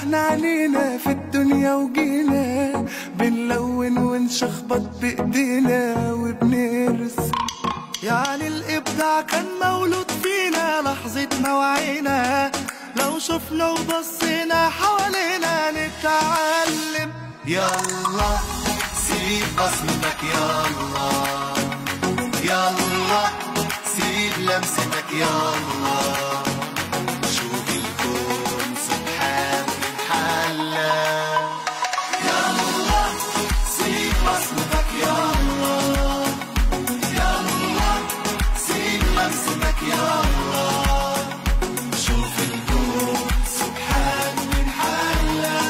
فتحنا علينا في الدنيا وجينا بنلون ونشخبط بايدينا وبنرسم يعني الابداع كان مولود فينا لحظة ما وعينا لو شفنا وبصينا حوالينا نتعلم يلا سيب بصمتك يلا يلا سيب لمستك يلا شوف الكون سبحان حلا يلا سيب بصمتك يلا يلا سيب لمستك يلا شوف الكون سبحان من حلا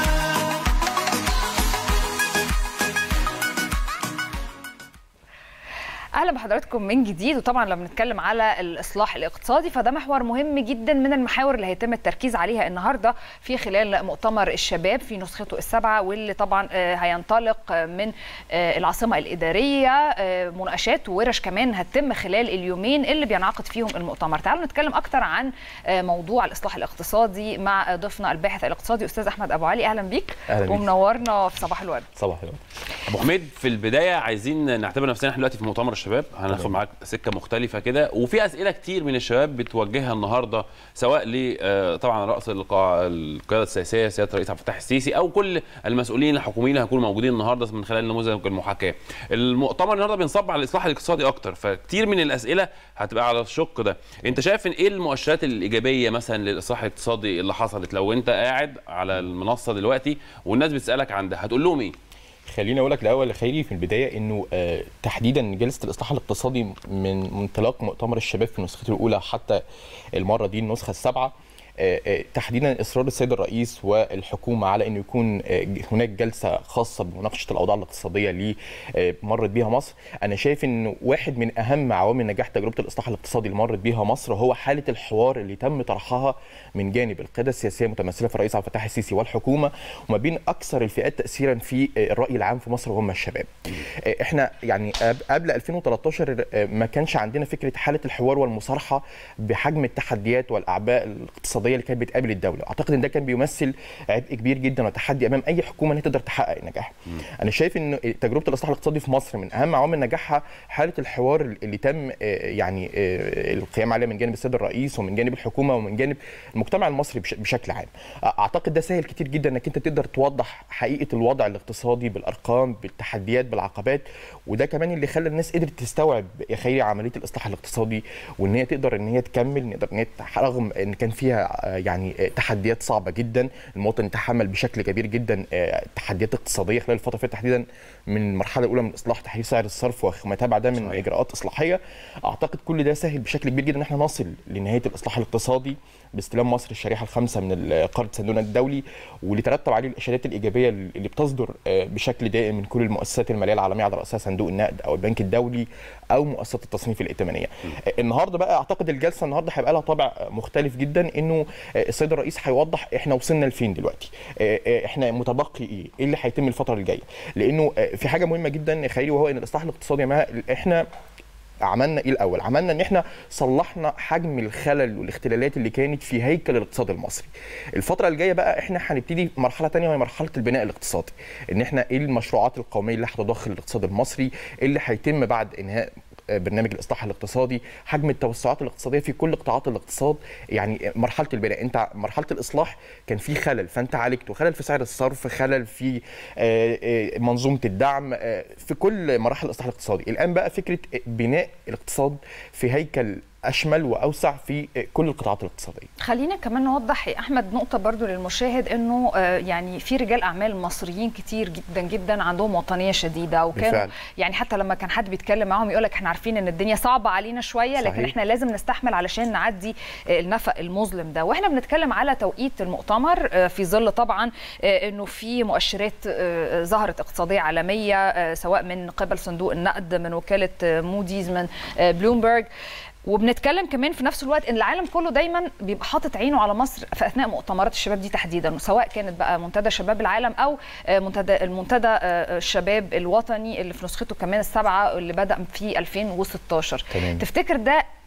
اهلا بحضراتكم من جديد وطبعا لما بنتكلم على الاصلاح الاقتصادي فده محور مهم جدا من المحاور اللي هيتم التركيز عليها النهارده في خلال مؤتمر الشباب في نسخته السابعه واللي طبعا آه، هينطلق آه، من آه، العاصمه الاداريه آه، مناقشات وورش كمان هتتم خلال اليومين اللي بينعقد فيهم المؤتمر تعالوا نتكلم اكتر عن آه، موضوع الاصلاح الاقتصادي مع ضيفنا الباحث الاقتصادي استاذ احمد ابو علي اهلا بيك أهلا بيك. ومنورنا في صباح الورد صباح الخير ابو حميد في البدايه عايزين نعتبر نفسنا احنا دلوقتي في مؤتمر الشباب هناخد تمام. معاك سكه مختلفه كده وفي اسئله كتير من الشباب بتوجهها النهارده سواء ل آه، طبعا راس القا- القياده السياسيه سياده الرئيس عبد الفتاح السيسي او كل المسؤولين الحكوميين اللي هيكونوا موجودين النهارده من خلال نموذج المحاكاه. المؤتمر النهارده بينصب على الاصلاح الاقتصادي اكتر فكتير من الاسئله هتبقى على الشق ده. انت شايف ان ايه المؤشرات الايجابيه مثلا للاصلاح الاقتصادي اللي حصلت لو انت قاعد على المنصه دلوقتي والناس بتسالك عن ده هتقول لهم ايه؟ خليني اقول لك الاول يا خيري في البدايه انه آه، تحديدا جلسه الاصلاح الاقتصادي من انطلاق مؤتمر الشباب في نسخته الاولى حتى المره دي النسخه السابعه آه، آه، تحديدا اصرار السيد الرئيس والحكومه على انه يكون آه، هناك جلسه خاصه بمناقشه الاوضاع الاقتصاديه اللي آه، مرت بيها مصر انا شايف انه واحد من اهم عوامل نجاح تجربه الاصلاح الاقتصادي اللي مرت بيها مصر هو حاله الحوار اللي تم طرحها من جانب القياده السياسيه المتمثله في الرئيس عبد الفتاح السيسي والحكومه وما بين اكثر الفئات تاثيرا في آه، الراي العام في مصر وهم الشباب آه، احنا يعني قب- قبل 2013 آه، ما كانش عندنا فكره حاله الحوار والمصارحه بحجم التحديات والاعباء الاقتصاديه اللي كانت بتقابل الدوله اعتقد ان ده كان بيمثل عبء كبير جدا وتحدي امام اي حكومه ان هي تقدر تحقق النجاح انا شايف ان تجربه الاصلاح الاقتصادي في مصر من اهم عوامل نجاحها حاله الحوار اللي تم آه، يعني آه، القيام عليها من جانب السيد الرئيس ومن جانب الحكومه ومن جانب المجتمع المصري بش- بشكل عام اعتقد ده سهل كتير جدا انك انت تقدر توضح حقيقه الوضع الاقتصادي بالارقام بالتحديات بالعقبات وده كمان اللي خلى الناس قدرت تستوعب يا خيري عمليه الاصلاح الاقتصادي وان هي تقدر ان هي تكمل نقدر ان هي تح- رغم ان كان فيها آه، يعني آه، تحديات صعبه جدا المواطن تحمل بشكل كبير جدا آه، تحديات اقتصاديه خلال الفتره اللي فاتت تحديدا من المرحله الاولى من اصلاح تحرير سعر الصرف وما تبع ده من صحيح. اجراءات اصلاحيه اعتقد كل ده سهل بشكل كبير جدا ان احنا نصل لنهايه الاصلاح الاقتصادي باستلام مصر الشريحه الخامسه من قاره صندوقنا الدولي واللي ترتب عليه الاشارات الايجابيه اللي بتصدر آه، بشكل دائم من كل المؤسسات الماليه العالميه على راسها صندوق النقد او البنك الدولي او مؤسسات التصنيف الائتمانيه. آه، النهارده بقى اعتقد الجلسه النهارده هيبقى لها طابع آه، مختلف جدا انه آه، السيد الرئيس هيوضح احنا وصلنا لفين دلوقتي؟ آه، آه، احنا متبقي ايه؟ ايه اللي هيتم الفتره الجايه؟ لانه آه، في حاجه مهمه جدا يا خيري وهو ان الاصلاح الاقتصادي يا جماعه احنا عملنا ايه الاول عملنا ان احنا صلحنا حجم الخلل والاختلالات اللي كانت في هيكل الاقتصاد المصري الفتره الجايه بقى احنا هنبتدي مرحله تانية وهي مرحله البناء الاقتصادي ان احنا ايه المشروعات القوميه اللي هتضخ الاقتصاد المصري إيه اللي هيتم بعد انهاء برنامج الاصلاح الاقتصادي حجم التوسعات الاقتصاديه في كل قطاعات الاقتصاد يعني مرحله البناء انت مرحله الاصلاح كان في خلل فانت عالجته خلل في سعر الصرف خلل في آه، آه، منظومه الدعم آه، في كل مراحل الاصلاح الاقتصادي الان بقى فكره بناء الاقتصاد في هيكل اشمل واوسع في كل القطاعات الاقتصاديه خلينا كمان نوضح يا احمد نقطه برضو للمشاهد انه آه، يعني في رجال اعمال مصريين كتير جدا جدا عندهم وطنيه شديده وكانوا بالفعل. يعني حتى لما كان حد بيتكلم معاهم يقول لك احنا عارفين ان الدنيا صعبه علينا شويه لكن صحيح. احنا لازم نستحمل علشان نعدي آه، النفق المظلم ده واحنا بنتكلم على توقيت المؤتمر آه، في ظل طبعا آه، انه في مؤشرات آه، ظهرت اقتصاديه عالميه آه، سواء من قبل صندوق النقد من وكاله آه، موديز من آه، بلومبرج وبنتكلم كمان في نفس الوقت ان العالم كله دايما بيبقى حاطط عينه على مصر في اثناء مؤتمرات الشباب دي تحديدا سواء كانت بقى منتدى شباب العالم او آه، منتدى المنتدى آه، الشباب الوطني اللي في نسخته كمان السابعه اللي بدا في 2016 تمام. تفتكر ده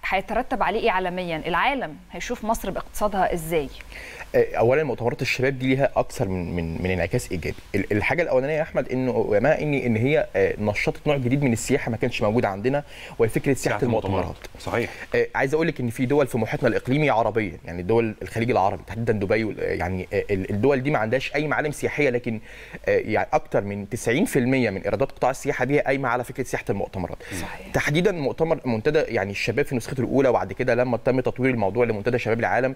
هيترتب عليه ايه عالميا العالم هيشوف مصر باقتصادها ازاي اولا مؤتمرات الشباب دي ليها اكثر من من من انعكاس ايجابي ال- الحاجه الاولانيه يا احمد انه ما ان ان هي آه، نشطت نوع جديد من السياحه ما كانش موجود عندنا وهي فكره سياحه المؤتمرات صحيح آه، عايز اقول لك ان في دول في محيطنا الاقليمي عربيه يعني دول الخليج العربي تحديدا دبي وال- آه، يعني آه، ال- الدول دي ما عندهاش اي معالم سياحيه لكن آه، يعني اكتر من 90% من ايرادات قطاع السياحه دي قايمه على فكره سياحه المؤتمرات صحيح. تحديدا مؤتمر منتدى يعني الشباب في نسخته الاولى وبعد كده لما تم تطوير الموضوع لمنتدى شباب العالم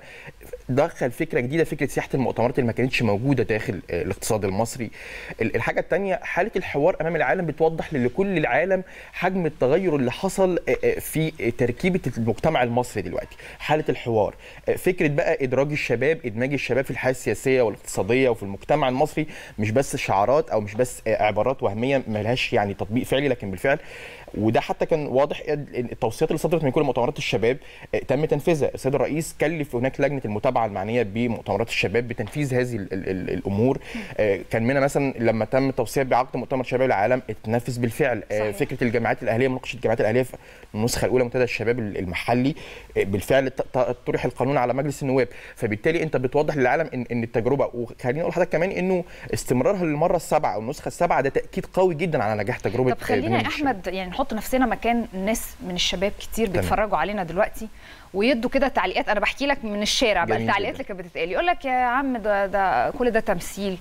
دخل فكره جديده فكره سياحه المؤتمرات اللي ما كانتش موجوده داخل آه، الاقتصاد المصري ال- الحاجه الثانيه حاله الحوار امام العالم بتوضح لكل العالم حجم التغير اللي حصل آه، آه، في تركيبه المجتمع المصري دلوقتي حاله الحوار آه، فكره بقى ادراج الشباب ادماج الشباب في الحياه السياسيه والاقتصاديه وفي المجتمع المصري مش بس شعارات او مش بس آه، عبارات وهميه ما لهاش يعني تطبيق فعلي لكن بالفعل وده حتى كان واضح التوصيات اللي صدرت من كل مؤتمرات الشباب آه، تم تنفيذها السيد الرئيس كلف هناك لجنه المتابعه المعنيه بمؤتمرات الشباب بتنفيذ هذه ال ال ال الامور آه، كان منها مثلا لما تم التوصيه بعقد مؤتمر شباب العالم اتنفذ بالفعل آه، صحيح. فكره الجامعات الاهليه مناقشه الجامعات الاهليه في النسخه الاولى منتدى الشباب المحلي آه، بالفعل ط- ط- طرح القانون على مجلس النواب فبالتالي انت بتوضح للعالم ان ان التجربه وخليني اقول لحضرتك كمان انه استمرارها للمره السابعه او النسخه السابعه ده تاكيد قوي جدا على نجاح تجربه طب خلينا برنامج يا الشباب. احمد يعني نحط نفسنا مكان ناس من الشباب كتير تمام. بيتفرجوا علينا دلوقتي ويدوا كده تعليقات انا بحكي لك من الشارع بقى جميل التعليقات جدا. اللي كانت بتتقال يقول لك يا عم ده ده كل ده تمثيل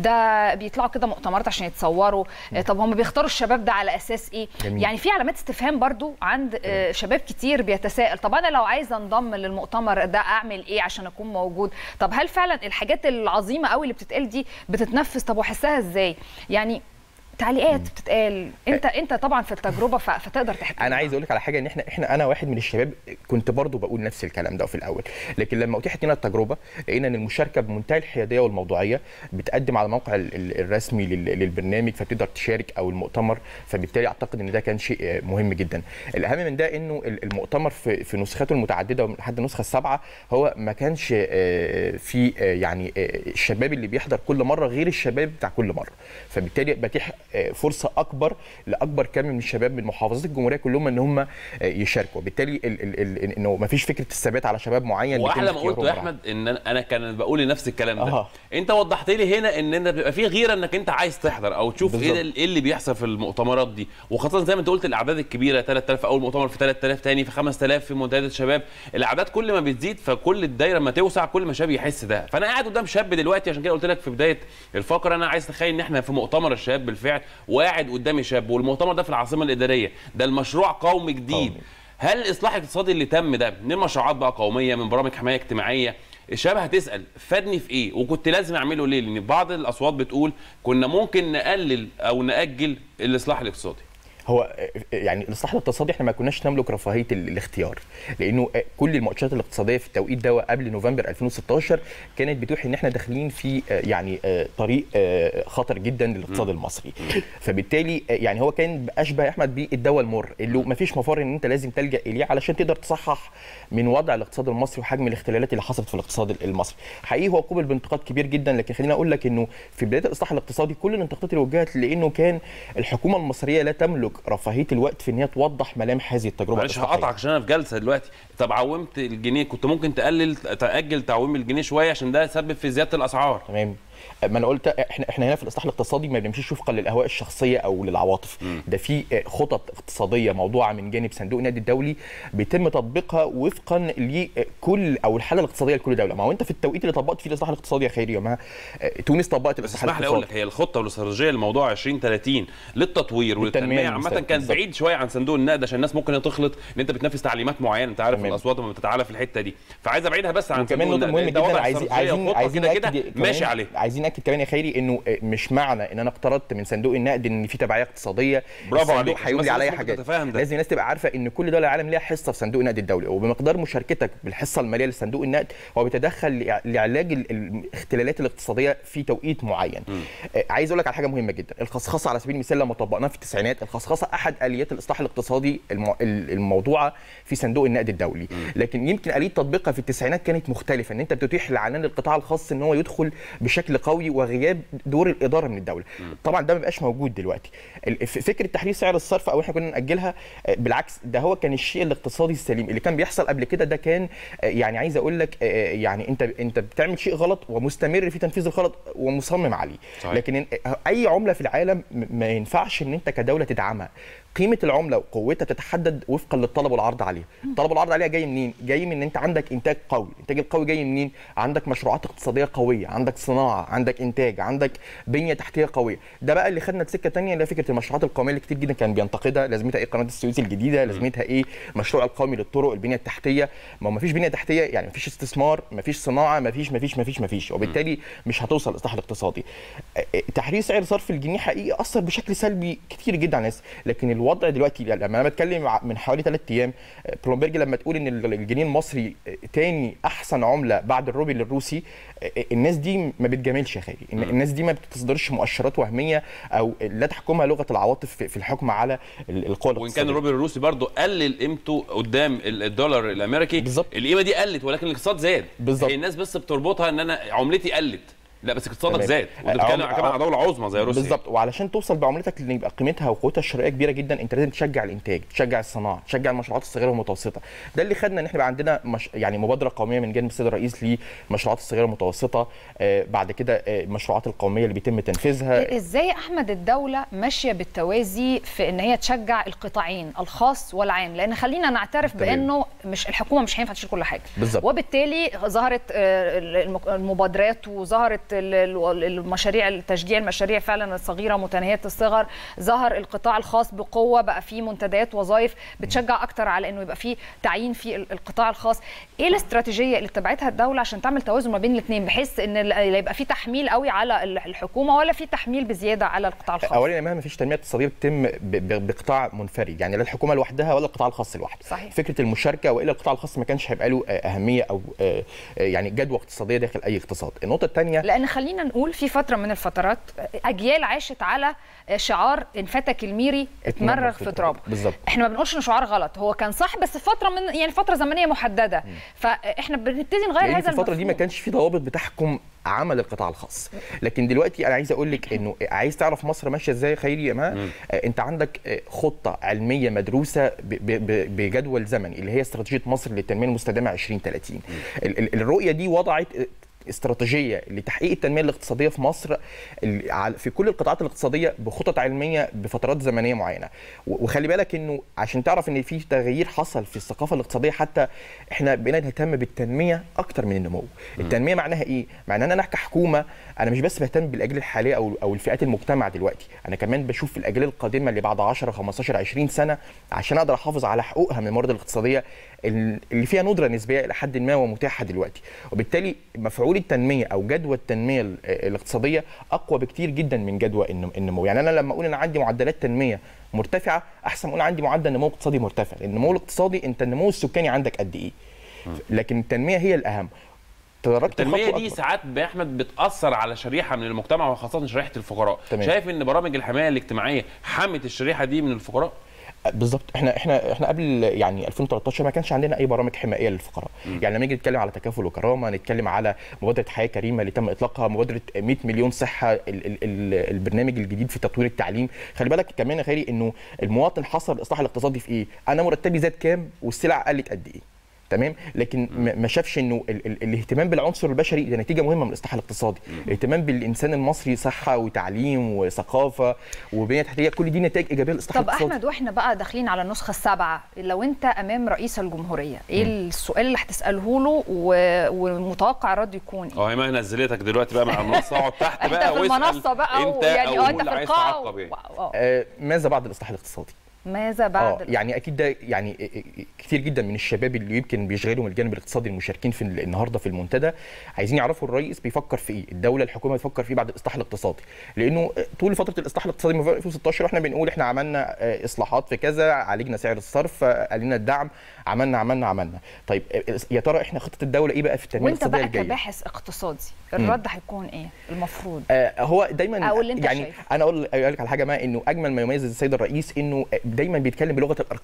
ده بيطلعوا كده مؤتمرات عشان يتصوروا آه، طب هم بيختاروا الشباب ده على اساس ايه جميل. يعني في علامات استفهام برضو عند آه، شباب كتير بيتساءل طب انا لو عايزه انضم للمؤتمر ده اعمل ايه عشان اكون موجود طب هل فعلا الحاجات العظيمه قوي اللي بتتقال دي بتتنفذ طب واحسها ازاي يعني تعليقات بتتقال انت انت طبعا في التجربه ف- فتقدر تحكي انا عايز اقول لك على حاجه ان احنا احنا انا واحد من الشباب كنت برضو بقول نفس الكلام ده في الاول لكن لما اتيحت لنا التجربه لقينا ان المشاركه بمنتهى الحياديه والموضوعيه بتقدم على الموقع ال- ال- الرسمي لل- للبرنامج فتقدر تشارك او المؤتمر فبالتالي اعتقد ان ده كان شيء آه، مهم جدا الاهم من ده انه ال- المؤتمر في في نسخته المتعدده ومن لحد النسخه السابعه هو ما كانش آه، في آه، يعني آه، الشباب اللي بيحضر كل مره غير الشباب بتاع كل مره فبالتالي بتيح آه، فرصه اكبر لاكبر كم من الشباب من محافظات الجمهوريه كلهم ان هم آه، يشاركوا بالتالي ال- ال- ال- انه ما فيش فكره الثبات على شباب معين بيتم واحلى ما اختياره قلته يا مرة. احمد ان انا أنا كان بقول لنفس الكلام ده آه. انت وضحت لي هنا ان انت بيبقى في غيره انك انت عايز تحضر او تشوف ايه بالظبط. ال- ايه اللي بيحصل في المؤتمرات دي وخاصه زي ما انت قلت الاعداد الكبيره 3000 في اول مؤتمر في 3000 تاني في 5000 في منتديات الشباب الاعداد كل ما بتزيد فكل الدايره ما توسع كل ما شاب يحس ده فانا قاعد قدام شاب دلوقتي عشان كده قلت لك في بدايه الفقره انا عايز اتخيل ان احنا في مؤتمر الشباب بالفعل وقاعد قدامي شاب والمؤتمر ده في العاصمه الاداريه ده المشروع قومي جديد قومي. هل الاصلاح الاقتصادي اللي تم ده من مشروعات بقى قوميه من برامج حمايه اجتماعيه الشباب هتسال فادني في ايه وكنت لازم اعمله ليه لان بعض الاصوات بتقول كنا ممكن نقلل او ناجل الاصلاح الاقتصادي هو آه، يعني الاصلاح الاقتصادي احنا ما كناش نملك رفاهيه ال- الاختيار لانه آه، كل المؤشرات الاقتصاديه في التوقيت ده قبل نوفمبر 2016 كانت بتوحي ان احنا داخلين في آه، يعني آه، طريق آه، خطر جدا للاقتصاد المصري فبالتالي آه، يعني هو كان اشبه يا احمد بالدواء المر اللي ما فيش مفر ان انت لازم تلجا اليه علشان تقدر تصحح من وضع الاقتصاد المصري وحجم الاختلالات اللي حصلت في الاقتصاد المصري حقيقي هو قوبل بانتقاد كبير جدا لكن خليني اقول لك انه في بدايه الاصلاح الاقتصادي كل الانتقادات اللي وجهت لانه كان الحكومه المصريه لا تملك رفاهيه الوقت في ان هي توضح ملامح هذه التجربه معلش الإصلاحية. هقطعك عشان انا في جلسه دلوقتي طب عومت الجنيه كنت ممكن تقلل تاجل تعويم الجنيه شويه عشان ده سبب في زياده الاسعار تمام ما انا قلت احنا احنا هنا في الاصلاح الاقتصادي ما بنمشيش وفقا للاهواء الشخصيه او للعواطف ده في خطط اقتصاديه موضوعه من جانب صندوق النقد الدولي بيتم تطبيقها وفقا لكل او الحاله الاقتصاديه لكل دوله ما هو انت في التوقيت اللي طبقت فيه الاصلاح الاقتصادي يا خيري ما تونس طبقت بس الاصلاح اسمح لي اقول الاقتصادي لك هي الخطه والاستراتيجيه لموضوع 2030 للتطوير للتنمية والتنميه عامه المستدامة. كان بالظبط. بعيد شويه عن صندوق النقد عشان الناس ممكن تخلط ان انت بتنفذ تعليمات معينه انت عارف تمام. الاصوات لما بتتعالى في الحته دي فعايز ابعدها بس عن وكمان صندوق نقطه النقد. مهمه ده وضع جدا عايزين استراتيجية عايزين وخطة عايزين كده نأكد كده كمان- ماشي عليه عايزين ناكد كمان يا خيري انه مش معنى ان انا اقترضت من صندوق النقد ان في تبعيه اقتصاديه برافو الصندوق عليك. عشان هيقول بس لي عليا الناس ممكن حاجات تتفاهم ده. لازم الناس تبقى عارفه ان كل دول العالم ليها حصه في صندوق النقد الدولي وبمقدار مشاركتك بالحصه الماليه لصندوق النقد هو بيتدخل لإع- لعلاج ال- الاختلالات الاقتصاديه في توقيت معين آه، عايز اقول لك على حاجه مهمه جدا الخصخصه على سبيل المثال لما طبقناها في التسعينات الخصخصه احد اليات الاصلاح الاقتصادي المو- ال- الموضوعه في صندوق النقد الدولي لكن يمكن اليه تطبيقها في التسعينات كانت مختلفه ان انت بتتيح لعنان القطاع الخاص ان هو يدخل بشكل قوي وغياب دور الاداره من الدوله طبعا ده ما بقاش موجود دلوقتي ال- ف- فكره تحرير سعر الصرف او احنا كنا ناجلها آه، بالعكس ده هو كان الشيء الاقتصادي السليم اللي كان بيحصل قبل كده ده كان آه، يعني عايز اقول لك آه، يعني انت انت بتعمل شيء غلط ومستمر في تنفيذ الغلط ومصمم عليه صحيح. لكن إن- اي عمله في العالم م- ما ينفعش ان انت كدوله تدعمها قيمه العمله وقوتها بتتحدد وفقا للطلب والعرض عليها الطلب والعرض عليها جاي منين جاي من ان انت عندك انتاج قوي الانتاج القوي جاي منين عندك مشروعات اقتصاديه قويه عندك صناعه عندك انتاج عندك بنيه تحتيه قويه ده بقى اللي خدنا لسكه تانية اللي هي فكره المشروعات القوميه اللي كتير جدا كان بينتقدها لازمتها ايه قناه السويس الجديده لازمتها ايه المشروع القومي للطرق البنيه التحتيه ما هو مفيش بنيه تحتيه يعني مفيش استثمار مفيش صناعه مفيش مفيش مفيش مفيش وبالتالي مش هتوصل الاصلاح الاقتصادي تحرير سعر صرف الجنيه حقيقي اثر بشكل سلبي كتير جدا على الناس لكن الوضع دلوقتي لما انا بتكلم ع- من حوالي ثلاث ايام بلومبرج لما تقول ان ال- الجنيه المصري تاني احسن عمله بعد الروبل الروسي الناس دي ما بتجاملش يا خيري إن- الناس دي ما بتصدرش مؤشرات وهميه او لا تحكمها لغه العواطف في في الحكم على ال- القوى وان كان الاقتصادية. الروبل الروسي برضه قلل قيمته قدام ال- الدولار الامريكي بالظبط. القيمه دي قلت ولكن الاقتصاد زاد بالظبط. هي الناس بس بتربطها ان انا عملتي قلت لا بس اقتصادك تمام. زاد وانت بتتكلم عم- كمان على دوله عظمى زي روسيا بالظبط وعلشان توصل بعملتك ان يبقى قيمتها وقوتها الشرائيه كبيره جدا انت لازم تشجع الانتاج تشجع الصناعه تشجع المشروعات الصغيره والمتوسطه ده اللي خدنا ان احنا يبقى عندنا مش يعني مبادره قوميه من جانب السيد الرئيس للمشروعات الصغيره والمتوسطه آه بعد كده آه المشروعات القوميه اللي بيتم تنفيذها ازاي يا احمد الدوله ماشيه بالتوازي في ان هي تشجع القطاعين الخاص والعام لان خلينا نعترف تمام. بانه مش الحكومه مش هينفع تشيل كل حاجه بالظبط. وبالتالي ظهرت آه، المك- المبادرات وظهرت ال- ال- المشاريع تشجيع المشاريع فعلا الصغيره متناهيه الصغر ظهر القطاع الخاص بقوه بقى فيه منتديات وظائف بتشجع اكتر على انه يبقى فيه تعيين في ال- القطاع الخاص ايه الاستراتيجيه اللي اتبعتها الدوله عشان تعمل توازن ما بين الاثنين بحيث ان ال- لا يبقى فيه تحميل قوي على ال- الحكومه ولا فيه تحميل بزياده على القطاع الخاص اولا ما فيش تنميه اقتصاديه بتتم ب- ب- بقطاع منفرد يعني لا الحكومه لوحدها ولا القطاع الخاص لوحده صحيح. فكره المشاركه والا القطاع الخاص ما كانش هيبقى له آه، اهميه او آه، آه، يعني جدوى اقتصاديه داخل اي اقتصاد النقطه الثانيه لان خلينا نقول في فتره من الفترات اجيال عاشت على شعار ان فتك الميري اتمرغ في ترابه بالظبط. احنا ما بنقولش انه شعار غلط هو كان صح بس فتره من يعني فتره زمنيه محدده فاحنا بنبتدي نغير لان هذا في الفتره دي ما المفهوم. كانش في ضوابط بتحكم عمل القطاع الخاص لكن دلوقتي انا عايز اقول لك انه عايز تعرف مصر ماشيه ازاي يا خيري يا ما آه، انت عندك آه، خطه علميه مدروسه ب- ب- ب- بجدول زمني اللي هي استراتيجيه مصر للتنميه المستدامه 2030 ال- ال- الرؤيه دي وضعت آه، استراتيجيه لتحقيق التنميه الاقتصاديه في مصر ال- على- في كل القطاعات الاقتصاديه بخطط علميه بفترات زمنيه معينه و- وخلي بالك انه عشان تعرف ان في تغيير حصل في الثقافه الاقتصاديه حتى احنا بقينا نهتم بالتنميه اكتر من النمو التنميه معناها ايه معناها ان انا كحكومه انا مش بس بهتم بالاجيال الحاليه او او الفئات المجتمع دلوقتي انا كمان بشوف الاجيال القادمه اللي بعد 10 15 20 سنه عشان اقدر احافظ على حقوقها من الموارد الاقتصاديه اللي فيها ندره نسبيه الى حد ما ومتاحه دلوقتي وبالتالي مفعول التنميه او جدوى التنميه ال- الاقتصاديه اقوى بكتير جدا من جدوى النم- النمو يعني انا لما اقول انا عندي معدلات تنميه مرتفعه احسن ما اقول عندي معدل نمو اقتصادي مرتفع لان النمو الاقتصادي انت النمو السكاني عندك قد ايه لكن التنميه هي الاهم تدرجت التنميه خطوة دي أكبر. ساعات باحمد بتاثر على شريحه من المجتمع وخاصه شريحه الفقراء تمام. شايف ان برامج الحمايه الاجتماعيه حمت الشريحه دي من الفقراء بالظبط احنا احنا احنا قبل يعني 2013 ما كانش عندنا اي برامج حمائيه للفقراء يعني لما نيجي نتكلم على تكافل وكرامه نتكلم على مبادره حياه كريمه اللي تم اطلاقها مبادره 100 مليون صحه ال ال ال البرنامج الجديد في تطوير التعليم خلي بالك كمان يا خيري انه المواطن حصل الاصلاح الاقتصادي في ايه انا مرتبي زاد كام والسلع قلت قد ايه تمام لكن ما ما شافش انه ال ال الاهتمام بالعنصر البشري ده نتيجه مهمه من الاصلاح الاقتصادي الاهتمام بالانسان المصري صحه وتعليم وثقافه وبنيه تحتيه كل دي نتائج ايجابيه للاصلاح طب الاقتصادي احمد واحنا بقى داخلين على النسخه السابعه لو انت امام رئيس الجمهوريه ايه السؤال اللي هتساله له و- ومتوقع رد يكون ايه اه هي ما نزلتك دلوقتي بقى مع المنصه اقعد تحت انت بقى في واسأل المنصه بقى انت يعني اه أو انت اللي في عايز القاعه تعقب يعني. و- آه. آه، ماذا بعد الاصلاح الاقتصادي ماذا اه بعد يعني اكيد ده يعني كتير جدا من الشباب اللي يمكن بيشغلهم الجانب الاقتصادي المشاركين في النهارده في المنتدى عايزين يعرفوا الرئيس بيفكر في ايه الدوله الحكومه بتفكر في ايه بعد الاصلاح الاقتصادي لانه طول فتره الاصلاح الاقتصادي من 2016 احنا بنقول احنا عملنا آه، اصلاحات في كذا عالجنا سعر الصرف آه، قللنا الدعم عملنا عملنا عملنا طيب آه، يا ترى احنا خطه الدوله ايه بقى في التنميه وانت الاقتصاديه بقى الجايه كباحث اقتصادي الرد هيكون ايه المفروض آه، هو دايما أو اللي أنت يعني شايفه. انا اقول اقول لك على حاجه ما انه اجمل ما يميز السيد الرئيس انه دايما بيتكلم بلغه الارقام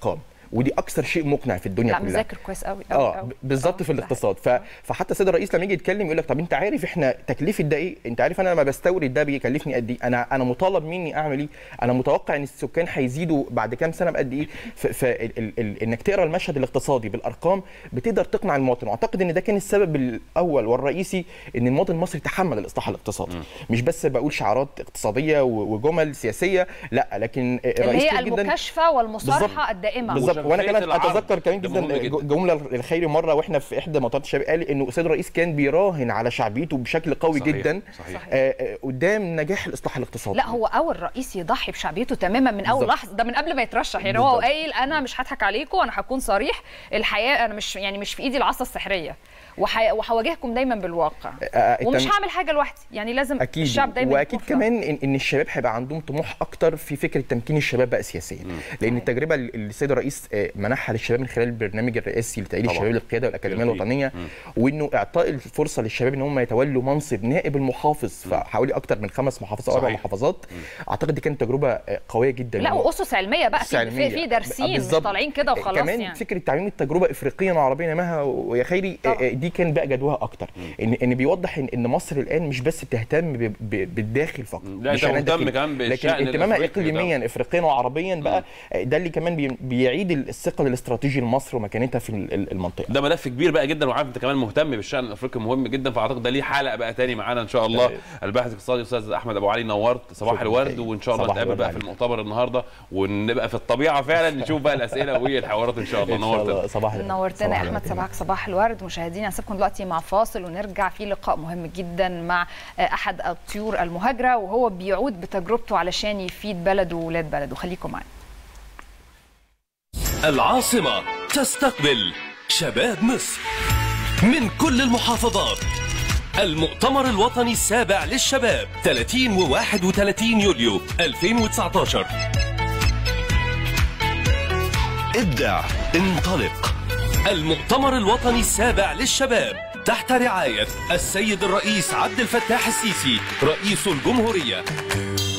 ودي اكثر شيء مقنع في الدنيا لا كلها مذاكر كويس قوي قوي اه قوي. ب- بالظبط آه، في ده الاقتصاد ف... حقيقي. فحتى السيد الرئيس لما يجي يتكلم يقول لك طب انت عارف احنا تكلفه ده ايه انت عارف انا لما بستورد ده بيكلفني قد ايه انا انا مطالب مني اعمل ايه انا متوقع ان السكان هيزيدوا بعد كام سنه بقد ايه ف... ف... ال... ال... ال... انك تقرا المشهد الاقتصادي بالارقام بتقدر تقنع المواطن واعتقد ان ده كان السبب الاول والرئيسي ان المواطن المصري تحمل الاصلاح الاقتصادي مش بس بقول شعارات اقتصاديه و... وجمل سياسيه لا لكن اللي الرئيس هي كتير جدا المكاشفه والمصارحه بالظبط. الدائمه بالظبط وانا وشفافية كمان العرض. اتذكر كمان ده جدا مهم جدا. جمله الخيري مره واحنا في احدى مطارات الشباب قال انه السيد الرئيس كان بيراهن على شعبيته بشكل قوي صحيح، جدا صحيح. آه، آه، قدام نجاح الاصلاح الاقتصادي لا هو اول رئيس يضحي بشعبيته تماما من اول بالظبط. لحظه ده من قبل ما يترشح يعني هو بالظبط. قايل انا مش هضحك عليكم انا هكون صريح الحياه انا مش يعني مش في ايدي العصا السحريه وح- وهواجهكم دايما بالواقع آه، ومش التم- هعمل حاجه لوحدي يعني لازم اكيد الشعب دايما واكيد يكون في كمان ان, إن الشباب هيبقى عندهم طموح اكتر في فكره تمكين الشباب بقى سياسيا لان التجربه اللي السيد الرئيس آه، منحها للشباب من خلال البرنامج الرئاسي لتاهيل طبعاً. الشباب للقياده والاكاديميه جميل. الوطنيه وانه اعطاء الفرصه للشباب ان هم يتولوا منصب نائب المحافظ في حوالي اكتر من خمس محافظات او اربع صحيح. محافظات اعتقد دي كانت تجربه آه، قويه جدا لا واسس علميه بقى في في, في دارسين مش بالظبط. طالعين كده وخلاص كمان يعني فكره تعميم التجربه افريقيا وعربيا مها ويا خيري طبعا. آه، دي كان بقى جدواها اكتر ان ان بيوضح ان ان مصر الان مش بس بتهتم ب- ب- بالداخل فقط لا، مش أنت عناد مهتم داخلي. كمان لكن بالشأن اهتمامها الأفريقي ده. اقليميا افريقيا وعربيا بقى آه، ده اللي كمان بي- بيعيد الثقل الاستراتيجي لمصر ومكانتها في ال- ال- المنطقه ده ملف كبير بقى جدا وعارف انت كمان مهتم بالشان الافريقي مهم جدا فاعتقد ده ليه حلقه بقى تاني معانا ان شاء الله طيب. الباحث الاقتصادي استاذ احمد ابو علي نورت صباح شكراً الورد حقيقي. وان شاء الله صباح نتقابل الورد بقى في عليك. المؤتمر النهارده ونبقى في الطبيعه فعلا نشوف بقى الاسئله والحوارات ان شاء الله ان شاء نورت الله صباح الخير. نورتنا صباح يا احمد الخير. صباحك صباح الورد مشاهدينا هسيبكم دلوقتي مع فاصل ونرجع في لقاء مهم جدا مع آه، احد الطيور المهاجره وهو بيعود بتجربته علشان يفيد بلده وولاد بلده خليكم معانا العاصمة تستقبل شباب مصر من كل المحافظات المؤتمر الوطني السابع للشباب 30 و 31 يوليو 2019 ابدع انطلق المؤتمر الوطني السابع للشباب تحت رعاية السيد الرئيس عبد الفتاح السيسي رئيس الجمهورية